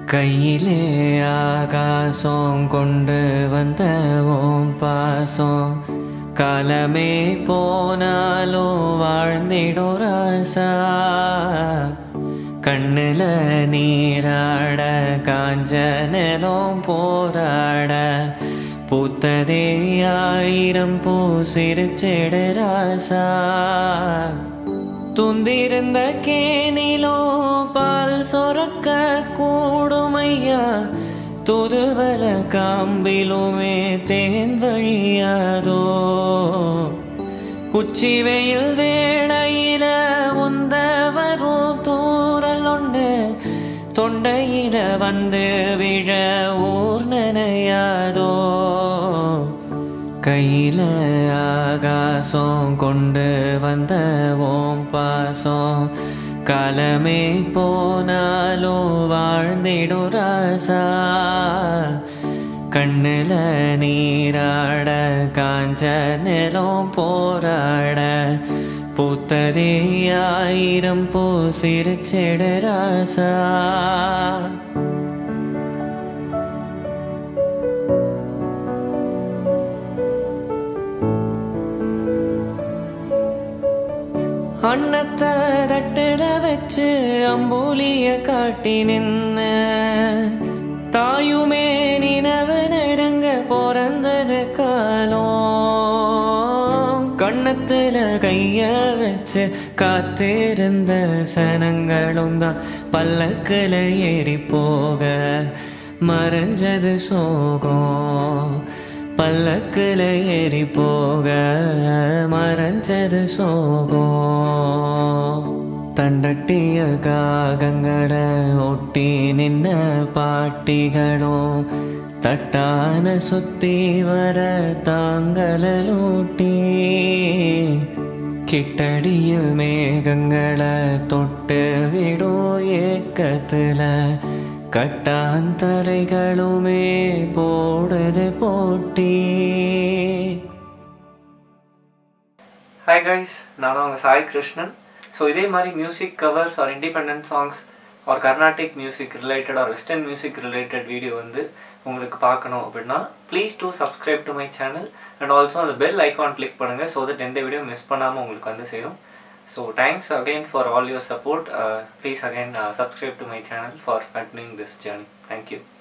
கையிலே ஆகாசம் கொண்டு வந்த ஓம் பாசம் காலமே போனாலும் வாழ்ந்திடும் ராசா கண்ணுல நீராட காஞ்ச நிலம் போராட பூத்ததே ஆயிரம் பூ சிரிச்சிடு ராசா துந்திருந்த கேணிலோ பால் சொரக்க கூடுமையா துதுவல காம்பிலுமே தேன் வழியாதோ உச்சி வெயில் வேளையில உந்த வரும் தூரல் ஒன்று தொண்டையில வந்து விழ ஊர் நனையாதோ கையில ஆகாசம் கொண்டு வந்த ஓம் பாசம் காலமே போனாலும் வாழ்ந்திடும் ராசா கண்ணுல நீராட காஞ்ச நிலம் போராட பூத்ததே ஆயிரம் பூ சிரிச்சிடு ராசா அன்னத்தை தட்டுல வச்சு அம்பூலிய காட்டி நின்ன தாயுமே நினவு நெருங்க பிறந்தது காலம் கண்ணத்துல கைய வச்சு காத்திருந்த சனங்களும் தான் பல்லக்குல ஏறி போக மறைஞ்சது சோகம் பல்லக்குல ஏறி போக மறைஞ்சது சோகம் தண்டட்டிய காகங்களை ஒட்டி நின்ன பாட்டிகளும் தட்டான சுத்தி வர தாங்கலூட்டி கிட்டடியில் மேகங்களை தொட்டு விடும் ஏக்கத்துல கட்டாந்தரைகளுமே போடுது போட்டி ஹாய் கைஸ் நான் தான் உங்கள் சாய் கிருஷ்ணன் ஸோ இதே மாதிரி music covers or independent songs or Carnatic music related or western music related video வந்து உங்களுக்கு பார்க்கணும் அப்படின்னா please to subscribe to my channel and also அந்த பெல் ஐக்கான் கிளிக் பண்ணுங்கள் ஸோ தட் எந்த வீடியோ மிஸ் பண்ணாமல் உங்களுக்கு வந்து சேரும் so thanks again for all your support please again subscribe to my channel for continuing this journey thank you